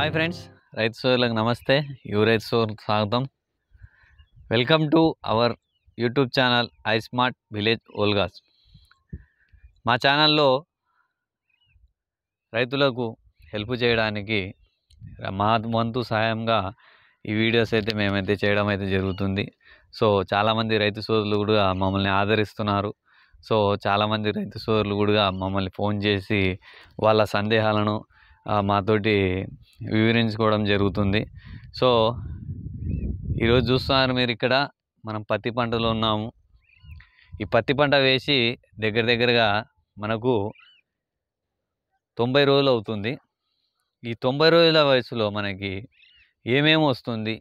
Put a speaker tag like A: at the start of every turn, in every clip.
A: hi friends రైతు సోదరులకు నమస్తే యు రైతు సోదరులకు స్వాగతం welcome to our YouTube channel I smart village ఓల్గాస్ మా ఛానల్లో రైతులకు హెల్ప్ చేయడానికి మా వంతు సహాయంగా ఈ వీడియోస్ అయితే మేమైతే చేయడం అయితే జరుగుతుంది సో చాలామంది రైతు సోదరులు కూడా మమ్మల్ని ఆదరిస్తున్నారు సో చాలామంది రైతు సోదరులు కూడా మమ్మల్ని ఫోన్ చేసి వాళ్ళ సందేహాలను ఆ, మాతోటి వివరించుకోవడం జరుగుతుంది సో ఈరోజు చూస్తున్నారు మీరు ఇక్కడ మనం పత్తి పంటలో ఉన్నాము ఈ పత్తి పంట వేసి దగ్గర దగ్గరగా మనకు తొంభై రోజులు అవుతుంది ఈ తొంభై రోజుల వయసులో మనకి ఏమేమి వస్తుంది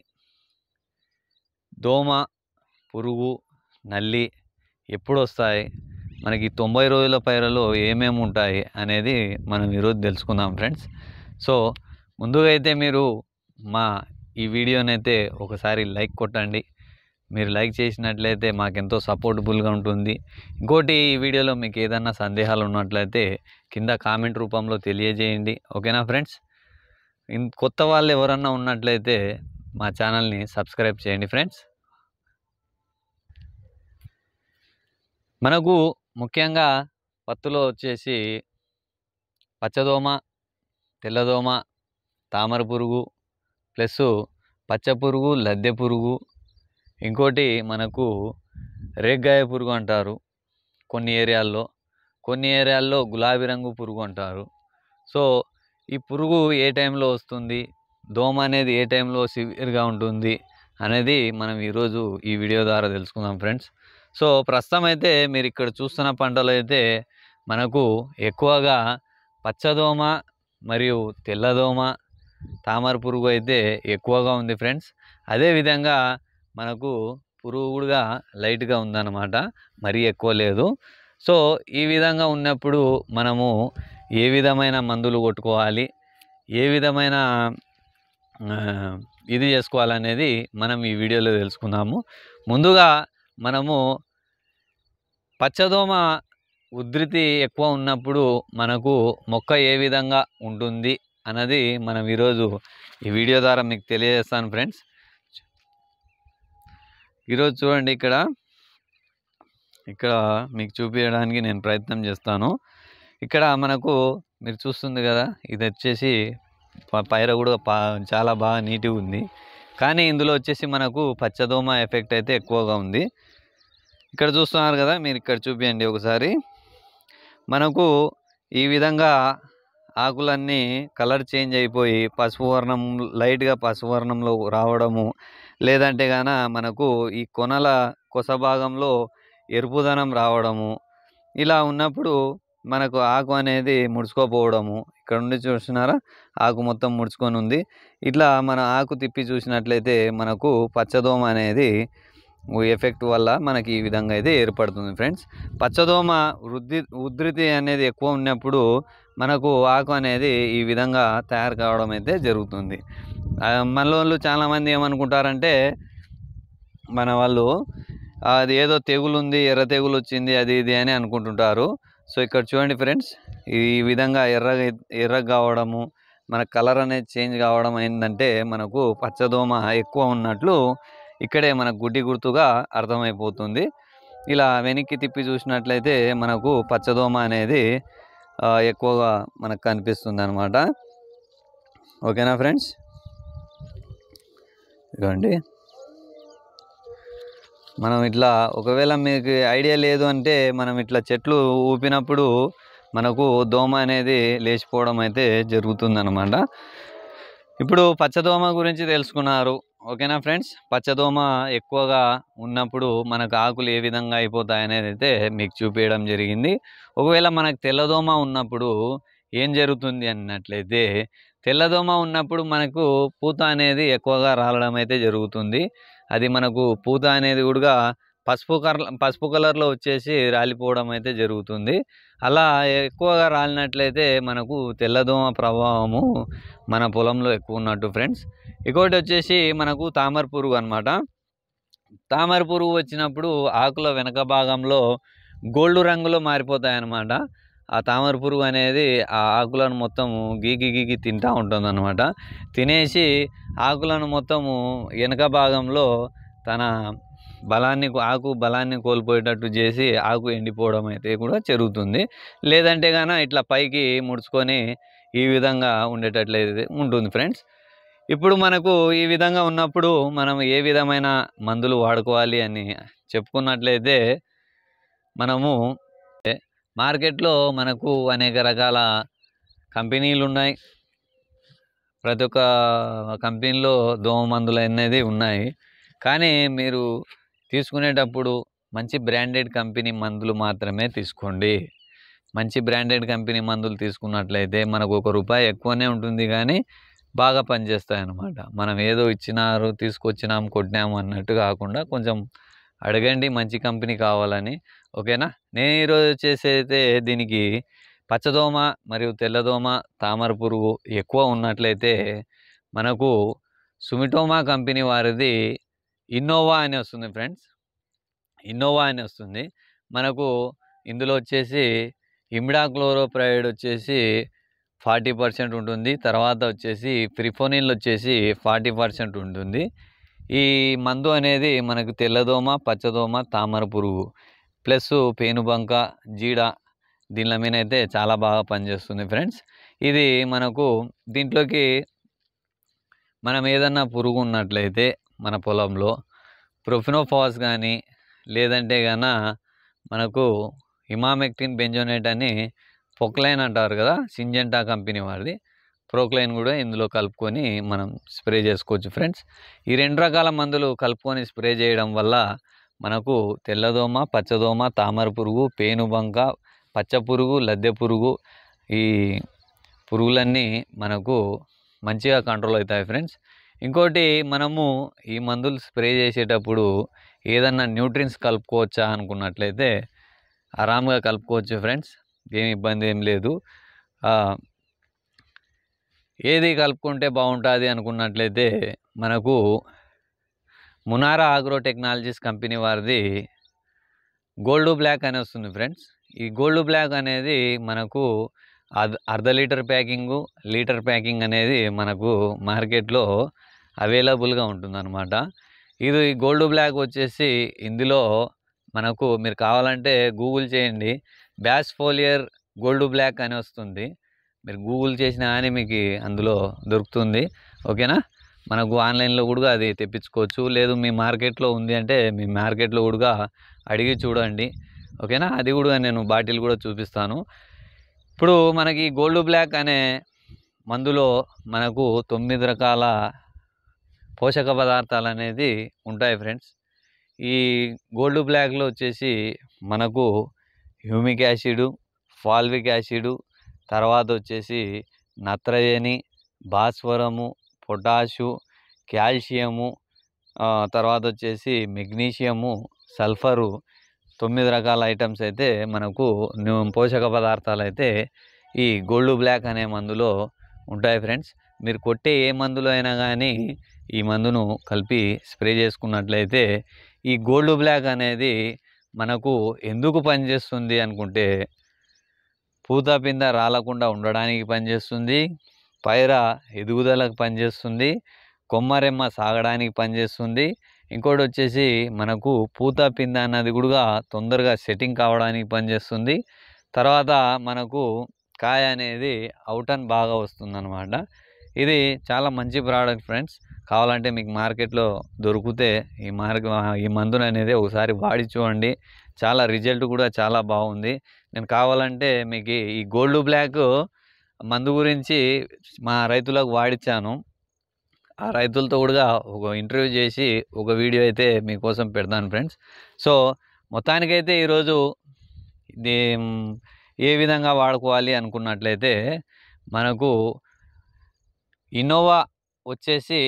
A: దోమ పురుగు నల్లి ఎప్పుడు వస్తాయి మనకి తొంభై రోజుల పైరలో ఏమేమి ఉంటాయి అనేది మనం ఈరోజు తెలుసుకుందాం ఫ్రెండ్స్ సో ముందుగా అయితే మీరు మా ఈ వీడియోని అయితే ఒకసారి లైక్ కొట్టండి మీరు లైక్ చేసినట్లయితే మాకెంతో సపోర్టబుల్గా ఉంటుంది ఇంకోటి ఈ వీడియోలో మీకు ఏదన్నా సందేహాలు ఉన్నట్లయితే కింద కామెంట్ రూపంలో తెలియజేయండి ఓకేనా ఫ్రెండ్స్ ఇన్ కొత్త వాళ్ళు ఎవరన్నా ఉన్నట్లయితే మా ఛానల్ని సబ్స్క్రైబ్ చేయండి ఫ్రెండ్స్ మనకు ముఖ్యంగా పత్తులో వచ్చేసి పచ్చదోమ తెల్లదోమ తామర పురుగు ప్లస్ పచ్చ పురుగు లద్దె పురుగు ఇంకోటి మనకు రేగ్గాయ పురుగు అంటారు కొన్ని ఏరియాల్లో కొన్ని ఏరియాల్లో గులాబీ రంగు పురుగు అంటారు సో ఈ పురుగు ఏ టైంలో వస్తుంది దోమ అనేది ఏ టైంలో సివియర్గా ఉంటుంది అనేది మనం ఈరోజు ఈ వీడియో ద్వారా తెలుసుకుందాం ఫ్రెండ్స్ సో ప్రస్తుతం అయితే మీరు ఇక్కడ చూస్తున్న పంటలు అయితే మనకు ఎక్కువగా పచ్చదోమ మరియు తెల్లదోమ తామర పురుగు అయితే ఎక్కువగా ఉంది ఫ్రెండ్స్ అదేవిధంగా మనకు పురుగు కూడా లైట్గా ఉందన్నమాట మరీ ఎక్కువ లేదు సో ఈ విధంగా ఉన్నప్పుడు మనము ఏ విధమైన మందులు కొట్టుకోవాలి ఏ విధమైన ఆ, ఇది చేసుకోవాలనేది మనం ఈ వీడియోలో తెలుసుకుందాము ముందుగా మనము పచ్చదోమ ఉధృతి ఎక్కువ ఉన్నప్పుడు మనకు మొక్క ఏ విధంగా ఉంటుంది అన్నది మనం ఈరోజు ఈ వీడియో ద్వారా మీకు తెలియజేస్తాను ఫ్రెండ్స్ ఈరోజు చూడండి ఇక్కడ ఇక్కడ మీకు చూపించడానికి నేను ప్రయత్నం చేస్తాను ఇక్కడ మనకు మీరు చూస్తుంది కదా ఇది వచ్చేసి ప- పైర కూడా పా చాలా బాగా నీట్గా ఉంది కానీ ఇందులో వచ్చేసి మనకు పచ్చదోమ ఎఫెక్ట్ అయితే ఎక్కువగా ఉంది ఇక్కడ చూస్తున్నారు కదా మీరు ఇక్కడ చూపించండి ఒకసారి మనకు ఈ విధంగా ఆకులన్నీ కలర్ చేంజ్ అయిపోయి పసుపు వర్ణం లైట్గా పసుపు వర్ణంలో రావడము లేదంటే గాన మనకు ఈ కొనల కొస భాగంలో ఎరుపుదనం రావడము ఇలా ఉన్నప్పుడు మనకు ఆకు అనేది ముడుచుకోపోవడము ఇక్కడ నుండి చూస్తున్నారా ఆకు మొత్తం ముడుచుకొని ఉంది ఇట్లా మన ఆకు తిప్పి చూసినట్లయితే మనకు పచ్చదోమ అనేది ఎఫెక్ట్ వల్ల మనకి ఈ విధంగా అయితే ఏర్పడుతుంది ఫ్రెండ్స్ పచ్చదోమ వృద్ధి ఉధృతి అనేది ఎక్కువ ఉన్నప్పుడు మనకు ఆకు అనేది ఈ విధంగా తయారు కావడం అయితే జరుగుతుంది ఆ, మన వాళ్ళు చాలామంది ఏమనుకుంటారంటే మన వాళ్ళు అది ఏదో తెగులు ఉంది ఎర్ర తెగులు వచ్చింది అది ఇది అని అనుకుంటుంటారు సో ఇక్కడ చూడండి ఫ్రెండ్స్ ఈ విధంగా ఎర్రగా ఎర్రగా కావడము మన కలర్ అనేది చేంజ్ కావడం ఏంటంటే మనకు పచ్చదోమ ఎక్కువ ఉన్నట్లు ఇక్కడే మనకు గుడ్డి గుర్తుగా అర్థమైపోతుంది ఇలా వెనక్కి తిప్పి చూసినట్లయితే మనకు పచ్చదోమ అనేది ఆ, ఎక్కువగా మనకు కనిపిస్తుంది అనమాట ఓకేనా ఫ్రెండ్స్ ఇదిగోండి మనం ఇట్లా ఒకవేళ మీకు ఐడియా లేదు అంటే మనం ఇట్లా చెట్లు ఊపినప్పుడు మనకు దోమ అనేది లేచిపోవడం అయితే జరుగుతుందన్నమాట ఇప్పుడు పచ్చదోమ గురించి తెలుసుకున్నారు ఓకేనా ఫ్రెండ్స్ పచ్చదోమ ఎక్కువగా ఉన్నప్పుడు మనకు ఆకులు ఏ విధంగా అయిపోతాయి అనేది అయితే మీకు చూపించడం జరిగింది ఒకవేళ మనకు తెల్లదోమ ఉన్నప్పుడు ఏం జరుగుతుంది అన్నట్లయితే తెల్లదోమ ఉన్నప్పుడు మనకు పూత అనేది ఎక్కువగా రాలడం అయితే జరుగుతుంది అది మనకు పూత అనేది కూడా పసుపు కలర్ పసుపు కలర్లో వచ్చేసి రాలిపోవడం అయితే జరుగుతుంది అలా ఎక్కువగా రాలినట్లయితే మనకు తెల్లదోమ ప్రభావము మన పొలంలో ఎక్కువ ఉన్నట్టు ఫ్రెండ్స్ ఇంకోటి వచ్చేసి మనకు తామర పురుగు అనమాట తామర పురుగు వచ్చినప్పుడు ఆకుల వెనక భాగంలో గోల్డ్ రంగులో మారిపోతాయి అన్నమాట ఆ తామర పురుగు అనేది ఆ ఆకులను మొత్తము గీకి గీకి తింటూ ఉంటుంది అనమాట తినేసి ఆకులను మొత్తము వెనక భాగంలో తన బలాన్ని ఆకు బలాన్ని కోల్పోయేటట్టు చేసి ఆకు ఎండిపోవడం అయితే కూడా జరుగుతుంది లేదంటే గాన ఇట్లా పైకి ముడుచుకొని ఈ విధంగా ఉండేటట్లయితే ఉంటుంది ఫ్రెండ్స్ ఇప్పుడు మనకు ఈ విధంగా ఉన్నప్పుడు మనం ఏ విధమైన మందులు వాడుకోవాలి అని చెప్పుకున్నట్లయితే మనము మార్కెట్లో మనకు అనేక రకాల కంపెనీలు ఉన్నాయి ప్రతి ఒక్క కంపెనీలో దోమ మందులు అనేది ఉన్నాయి కానీ మీరు తీసుకునేటప్పుడు మంచి బ్రాండెడ్ కంపెనీ మందులు మాత్రమే తీసుకోండి మంచి బ్రాండెడ్ కంపెనీ మందులు తీసుకున్నట్లయితే మనకు ఒక రూపాయి ఎక్కువనే ఉంటుంది కానీ బాగా పనిచేస్తాయి అన్నమాట మనం ఏదో ఇచ్చినారు తీసుకొచ్చినాం కొట్టినాము అన్నట్టు కాకుండా కొంచెం అడగండి మంచి కంపెనీ కావాలని ఓకేనా నేను ఈరోజు వచ్చేసి అయితే దీనికి పచ్చదోమ మరియు తెల్లదోమ తామర పురుగు ఎక్కువ ఉన్నట్లయితే మనకు సుమిటోమా కంపెనీ వారిది ఇన్నోవా అని వస్తుంది ఫ్రెండ్స్ ఇన్నోవా అని వస్తుంది మనకు ఇందులో వచ్చేసి ఇమిడాక్లోరోప్రైడ్ వచ్చేసి ఫార్టీ పర్సెంట్ ఉంటుంది తర్వాత వచ్చేసి ప్రిఫోనిన్లు వచ్చేసి ఫార్టీ పర్సెంట్ ఉంటుంది ఈ మందు అనేది మనకు తెల్లదోమ పచ్చదోమ తామర పురుగు ప్లస్ పేనుబంక జీడ దీనిల మీద అయితే చాలా బాగా పనిచేస్తుంది ఫ్రెండ్స్ ఇది మనకు దీంట్లోకి మనం ఏదన్నా పురుగు ఉన్నట్లయితే మన పొలంలో ప్రొఫినోఫాస్ కానీ లేదంటే గన మనకు ఇమామెక్టిన్ బెంజోనేట్ అని పొక్లైన్ అంటారు కదా సింజెంటా కంపెనీ వారిది ప్రోక్లైన్ కూడా ఇందులో కలుపుకొని మనం స్ప్రే చేసుకోవచ్చు ఫ్రెండ్స్ ఈ రెండు రకాల మందులు కలుపుకొని స్ప్రే చేయడం వల్ల మనకు తెల్లదోమ పచ్చదోమ తామర పురుగు పేనుబంక పచ్చ పురుగు లద్దె పురుగు ఈ పురుగులన్నీ మనకు మంచిగా కంట్రోల్ అవుతాయి ఫ్రెండ్స్ ఇంకోటి మనము ఈ మందులు స్ప్రే చేసేటప్పుడు ఏదన్నా న్యూట్రిన్స్ కలుపుకోవచ్చా అనుకున్నట్లయితే ఆరామ్గా కలుపుకోవచ్చు ఫ్రెండ్స్ ఏమి ఇబ్బంది ఏం లేదు ఆ, ఏది కలుపుకుంటే బాగుంటుంది అనుకున్నట్లయితే మనకు మునారా ఆగ్రో టెక్నాలజీస్ కంపెనీ వారిది గోల్డ్ బ్లాక్ అని వస్తుంది ఫ్రెండ్స్ ఈ గోల్డ్ బ్లాక్ అనేది మనకు అర్ధ అర్ధ లీటర్ ప్యాకింగు లీటర్ ప్యాకింగ్ అనేది మనకు మార్కెట్లో అవైలబుల్గా ఉంటుందన్నమాట ఇది గోల్డ్ బ్లాక్ వచ్చేసి ఇందులో మనకు మీరు కావాలంటే గూగుల్ చేయండి బ్యాస్ ఫోలియర్ గోల్డ్ బ్లాక్ అని వస్తుంది మీరు గూగుల్ చేసినా కానీ మీకు అందులో దొరుకుతుంది ఓకేనా మనకు ఆన్లైన్లో కూడా అది తెప్పించుకోవచ్చు లేదు మీ మార్కెట్లో ఉంది అంటే మీ మార్కెట్లో కూడా అడిగి చూడండి ఓకేనా అది కూడా నేను బాటిల్ కూడా చూపిస్తాను ఇప్పుడు మనకి గోల్డ్ బ్లాక్ అనే మందులో మనకు తొమ్మిది రకాల పోషక పదార్థాలు అనేది ఉంటాయి ఫ్రెండ్స్ ఈ గోల్డ్ బ్లాక్లో వచ్చేసి మనకు హ్యూమిక్ యాసిడ్ ఫాల్విక్ యాసిడ్ తర్వాత వచ్చేసి నత్రజని భాస్వరము పొటాషు కాల్షియము ఆ, తర్వాత వచ్చేసి మెగ్నీషియము సల్ఫరు తొమ్మిది రకాల ఐటమ్స్ అయితే మనకు న్యూ- పోషక పదార్థాలు అయితే ఈ గోల్డ్ బ్లాక్ అనే మందులో ఉంటాయి ఫ్రెండ్స్ మీరు కొట్టే ఏ మందులో అయినా కానీ ఈ మందును కలిపి స్ప్రే చేసుకున్నట్లయితే ఈ గోల్డ్ బ్లాక్ అనేది మనకు ఎందుకు పనిచేస్తుంది అనుకుంటే పూత పింద రాలకుండా ఉండడానికి పనిచేస్తుంది పైర ఎదుగుదలకు పనిచేస్తుంది కొమ్మరెమ్మ సాగడానికి పనిచేస్తుంది ఇంకోటి వచ్చేసి మనకు పూత పింద అన్నది కూడా తొందరగా సెట్టింగ్ కావడానికి పనిచేస్తుంది తర్వాత మనకు కాయ అనేది అవుటన్ బాగా వస్తుందన్నమాట ఇది చాలా మంచి ప్రోడక్ట్ ఫ్రెండ్స్ కావాలంటే మీకు మార్కెట్లో దొరికితే ఈ మార్గ ఈ మందును అనేది ఒకసారి వాడి చూడండి చాలా రిజల్ట్ కూడా చాలా బాగుంది నేను కావాలంటే మీకు ఈ గోల్డ్ బ్లాక్ మందు గురించి మా రైతులకు వాడిచ్చాను ఆ రైతులతో కూడా ఒక ఇంటర్వ్యూ చేసి ఒక వీడియో అయితే మీకోసం పెడతాను ఫ్రెండ్స్ సో మొత్తానికైతే ఈరోజు ఇది మ్, ఏ విధంగా వాడుకోవాలి అనుకున్నట్లయితే మనకు ఇన్నోవా వచ్చేసి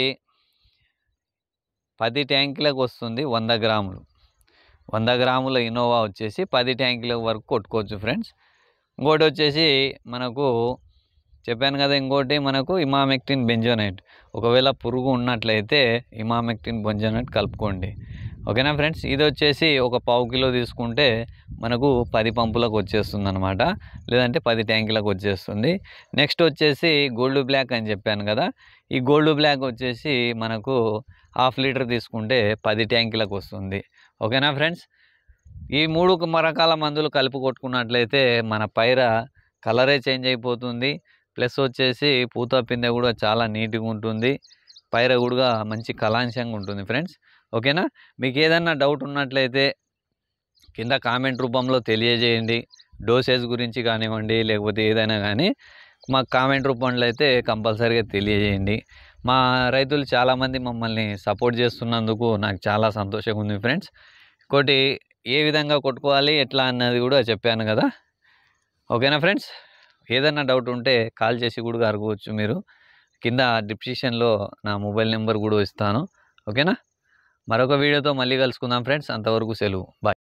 A: పది ట్యాంకులకు వస్తుంది వంద గ్రాములు వంద గ్రాముల ఇన్నోవా వచ్చేసి పది ట్యాంకుల వరకు కొట్టుకోవచ్చు ఫ్రెండ్స్ ఇంకోటి వచ్చేసి మనకు చెప్పాను కదా ఇంకోటి మనకు ఇమామెక్టిన్ బెంజోనైట్ ఒకవేళ పురుగు ఉన్నట్లయితే ఇమామెక్టిన్ బెంజోనైట్ కలుపుకోండి ఓకేనా ఫ్రెండ్స్ ఇది వచ్చేసి ఒక పావు కిలో తీసుకుంటే మనకు పది పంపులకు వచ్చేస్తుంది అనమాట లేదంటే పది ట్యాంకులకు వచ్చేస్తుంది నెక్స్ట్ వచ్చేసి గోల్డ్ బ్లాక్ అని చెప్పాను కదా ఈ గోల్డ్ బ్లాక్ వచ్చేసి మనకు హాఫ్ లీటర్ తీసుకుంటే పది ట్యాంకులకు వస్తుంది ఓకేనా ఫ్రెండ్స్ ఈ మూడు క- రకాల మందులు కలిపి కొట్టుకున్నట్లయితే మన పైర కలరే చేంజ్ అయిపోతుంది ప్లస్ వచ్చేసి పూత పిందె కూడా చాలా నీట్గా ఉంటుంది పైర కూడా మంచి కలాంశంగా ఉంటుంది ఫ్రెండ్స్ ఓకేనా మీకు ఏదన్నా డౌట్ ఉన్నట్లయితే కింద కామెంట్ రూపంలో తెలియజేయండి డోసేజ్ గురించి కానివ్వండి లేకపోతే ఏదైనా కానీ మాకు కామెంట్ రూపంలో అయితే కంపల్సరీగా తెలియజేయండి మా రైతులు చాలామంది మమ్మల్ని సపోర్ట్ చేస్తున్నందుకు నాకు చాలా సంతోషంగా ఉంది ఫ్రెండ్స్ ఇంకోటి ఏ విధంగా కొట్టుకోవాలి ఎట్లా అన్నది కూడా చెప్పాను కదా ఓకేనా ఫ్రెండ్స్ ఏదైనా డౌట్ ఉంటే కాల్ చేసి కూడా అడగవచ్చు మీరు కింద డిస్క్రిప్షన్లో నా మొబైల్ నెంబర్ కూడా ఇస్తాను ఓకేనా మరొక వీడియోతో మళ్ళీ కలుసుకుందాం ఫ్రెండ్స్ అంతవరకు సెలవు బాయ్